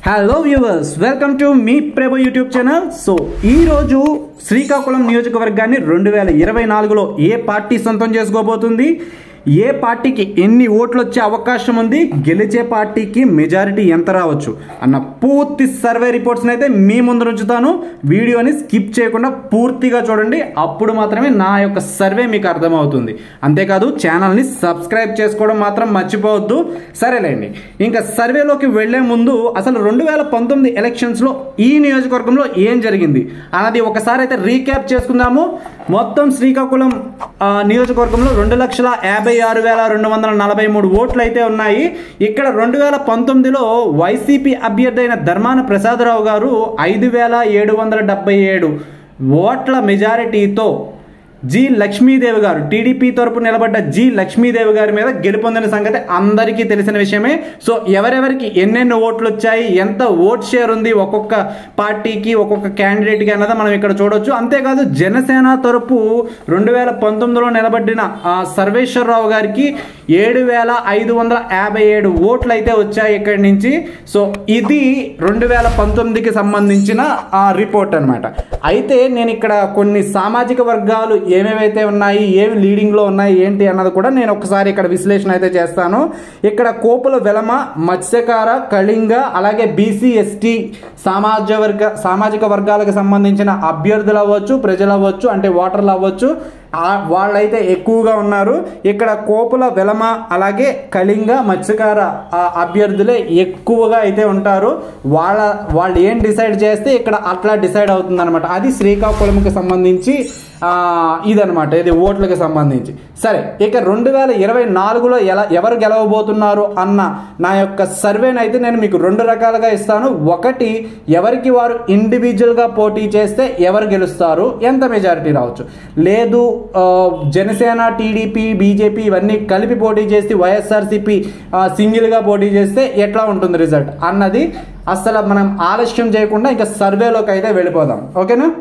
hello viewers welcome to మీ Prabhu YouTube channel so ఈ రోజు శ్రీకాకుళం నియోజకవర్గాన్ని రెండు వేల ఇరవై నాలుగులో ఏ పార్టీ సొంతం చేసుకోబోతుంది ఏ పార్టీకి ఎన్ని ఓట్లు వచ్చే అవకాశం ఉంది గెలిచే పార్టీకి మెజారిటీ ఎంత రావచ్చు అన్న పూర్తి సర్వే రిపోర్ట్స్ని అయితే మీ ముందు ఉంచుతాను వీడియోని స్కిప్ చేయకుండా పూర్తిగా చూడండి అప్పుడు మాత్రమే నా యొక్క సర్వే మీకు అర్థమవుతుంది అంతేకాదు ఛానల్ని సబ్స్క్రైబ్ చేసుకోవడం మాత్రం మర్చిపోవద్దు సరేలేండి ఇంకా సర్వేలోకి వెళ్లే ముందు అసలు రెండు వేల పంతొమ్మిది ఎలక్షన్స్లో ఈ నియోజకవర్గంలో ఏం జరిగింది అన్నది ఒకసారి అయితే రీక్యాప్ చేసుకుందాము మొత్తం శ్రీకాకుళం ఆ, నియోజకవర్గంలో రెండు లక్షల యాభై ఆరు వేల రెండు వందల నలభై మూడు ఓట్లు అయితే ఉన్నాయి ఇక్కడ రెండు వేల పంతొమ్మిదిలో వైసీపీ అభ్యర్థి అయిన ధర్మాన ప్రసాదరావు గారు ఐదు వేల ఏడు వందల డెబ్బై ఏడు ఓట్ల మెజారిటీతో జి లక్ష్మీదేవి గారు టీడీపీ తరపు నిలబడ్డ జి లక్ష్మీదేవి గారి మీద గెలుపొందిన సంగతి అందరికీ తెలిసిన విషయమే సో ఎవరెవరికి ఎన్నెన్ని ఓట్లు వచ్చాయి ఎంత ఓట్ షేర్ ఉంది ఒక్కొక్క పార్టీకి ఒక్కొక్క క్యాండిడేట్కి అన్నది మనం ఇక్కడ చూడొచ్చు అంతేకాదు జనసేన తరపు రెండు వేల పంతొమ్మిదిలో నిలబడిన ఆ, సర్వేశ్వరరావు గారికి ఏడు వేల ఐదు వందల యాభై ఏడు ఓట్లు అయితే వచ్చాయి ఇక్కడి నుంచి సో ఇది రెండు వేల పంతొమ్మిదికి సంబంధించిన ఆ రిపోర్ట్ అనమాట అయితే నేను ఇక్కడ కొన్ని సామాజిక వర్గాలు ఏమేవైతే ఉన్నాయి ఏవి లీడింగ్లో ఉన్నాయి ఏంటి అన్నది కూడా నేను ఒకసారి ఇక్కడ విశ్లేషణ అయితే చేస్తాను ఇక్కడ కోపుల వెలమ మత్స్యకార కళింగ అలాగే బీసీ ఎస్టీ సామాజిక వర్గ సామాజిక వర్గాలకు సంబంధించిన అభ్యర్థులు అవ్వచ్చు ప్రజలు అవ్వచ్చు అంటే ఓటర్లు అవ్వచ్చు ఆ- వాళ్ళైతే ఎక్కువగా ఉన్నారు ఇక్కడ కోపుల వెలమ అలాగే కళింగ మత్స్యకార ఆ అభ్యర్థులే ఎక్కువగా అయితే ఉంటారు వాళ్ళ వాళ్ళు ఏం డిసైడ్ చేస్తే ఇక్కడ అట్లా డిసైడ్ అవుతుంది అనమాట అది శ్రీకాకుళంకి సంబంధించి ఆ, ఇదనమాట ఇది ఓట్లకు సంబంధించి సరే ఇక రెండు వేల ఇరవై నాలుగులో ఎలా ఎవరు గెలవబోతున్నారు అన్న నా యొక్క సర్వేని అయితే నేను మీకు రెండు రకాలుగా ఇస్తాను ఒకటి ఎవరికి వారు ఇండివిజువల్గా పోటీ చేస్తే ఎవరు గెలుస్తారు ఎంత మెజారిటీ రావచ్చు లేదు ఆ, జనసేన టీడీపీ బీజేపీ ఇవన్నీ కలిపి పోటీ చేసి వైఎస్ఆర్సీపీ సింగిల్గా పోటీ చేస్తే ఎట్లా ఉంటుంది రిజల్ట్ అన్నది అసలు మనం ఆలస్యం చేయకుండా ఇంకా సర్వేలోకి అయితే వెళ్ళిపోదాం ఓకేనా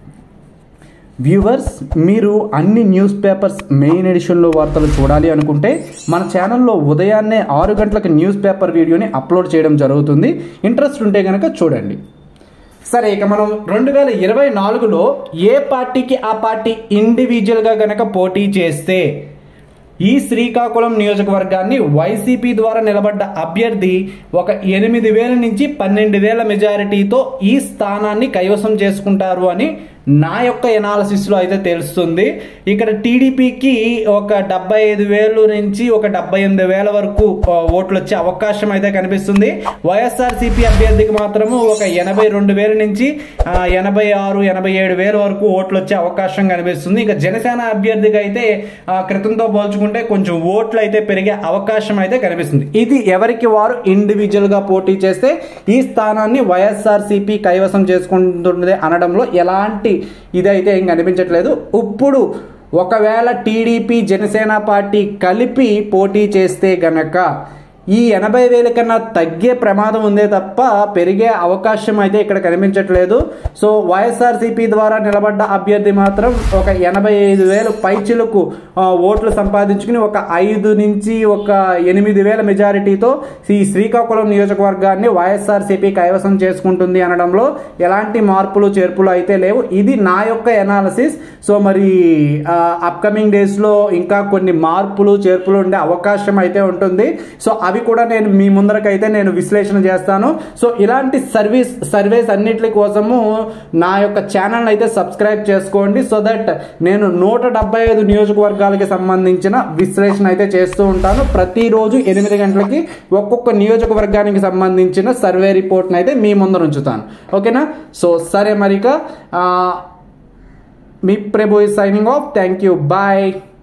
వ్యూవర్స్ మీరు అన్ని న్యూస్ పేపర్స్ మెయిన్ ఎడిషన్లో వార్తలు చూడాలి అనుకుంటే మన ఛానల్లో ఉదయాన్నే ఆరు గంటలకు న్యూస్ పేపర్ వీడియోని అప్లోడ్ చేయడం జరుగుతుంది ఇంట్రెస్ట్ ఉంటే కనుక చూడండి సరే ఇక మనం రెండు వేల ఇరవై నాలుగులో ఏ పార్టీకి ఆ పార్టీ ఇండివిజువల్గా గనక పోటీ చేస్తే ఈ శ్రీకాకుళం నియోజకవర్గాన్ని వైసీపీ ద్వారా నిలబడ్డ అభ్యర్థి ఒక ఎనిమిది వేల నుంచి పన్నెండు వేల మెజారిటీతో ఈ స్థానాన్ని కైవసం చేసుకుంటారు అని నా యొక్క ఎనాలసిస్లో అయితే తెలుస్తుంది ఇక్కడ టీడీపీకి ఒక డెబ్బై ఐదు వేలు నుంచి ఒక డెబ్బై ఎనిమిది వేల వరకు ఆ, ఓట్లు వచ్చే అవకాశం అయితే కనిపిస్తుంది వైఎస్ఆర్సీపీ అభ్యర్థికి మాత్రము ఒక ఎనభై రెండు వేల నుంచి ఆ, ఎనభై ఆరు ఎనభై ఏడు వేల వరకు ఓట్లు వచ్చే అవకాశం కనిపిస్తుంది ఇక జనసేన అభ్యర్థికి అయితే ఆ, క్రితంతో పోల్చుకుంటే కొంచెం ఓట్లు అయితే పెరిగే అవకాశం అయితే కనిపిస్తుంది ఇది ఎవరికి వారు ఇండివిజువల్ గా పోటీ చేస్తే ఈ స్థానాన్ని వైఎస్ఆర్సీపీ కైవసం చేసుకుంటుంది అనడంలో ఎలాంటి ఇదైతే ఏం కనిపించట్లేదు ఇప్పుడు ఒకవేళ టీడీపీ జనసేన పార్టీ కలిపి పోటీ చేస్తే గనక ఈ ఎనభై వేల కన్నా తగ్గే ప్రమాదం ఉందే తప్ప పెరిగే అవకాశం అయితే ఇక్కడ కనిపించట్లేదు సో వైఎస్ఆర్సీపీ ద్వారా నిలబడ్డ అభ్యర్థి మాత్రం ఒక ఎనభై ఐదు వేలు పైచిలకు ఆ, ఓట్లు సంపాదించుకుని ఒక ఐదు నుంచి ఒక ఎనిమిది వేల మెజారిటీతో ఈ శ్రీకాకుళం నియోజకవర్గాన్ని వైఎస్ఆర్సీపీ కైవసం చేసుకుంటుంది అనడంలో ఎలాంటి మార్పులు చేర్పులు అయితే లేవు ఇది నా యొక్క ఎనాలసిస్ సో మరి అప్కమింగ్ డేస్లో ఇంకా కొన్ని మార్పులు చేర్పులు ఉండే అవకాశం అయితే ఉంటుంది సో అవి కూడా నేను మీ ముందరకైతే నేను విశ్లేషణ చేస్తాను సో ఇలాంటి సర్వీస్ సర్వేస్ అన్నిటి కోసము నా యొక్క ఛానల్ అయితే సబ్స్క్రైబ్ చేసుకోండి సో దట్ నేను నూట డెబ్బై ఐదు నియోజకవర్గాలకి సంబంధించిన విశ్లేషణ అయితే చేస్తూ ఉంటాను ప్రతిరోజు ఎనిమిది గంటలకి ఒక్కొక్క నియోజకవర్గానికి సంబంధించిన సర్వే రిపోర్ట్ని అయితే మీ ముందర ఉంచుతాను ఓకేనా సో సరే మరిక ఆ, మీ Prabhu signing off thank you bye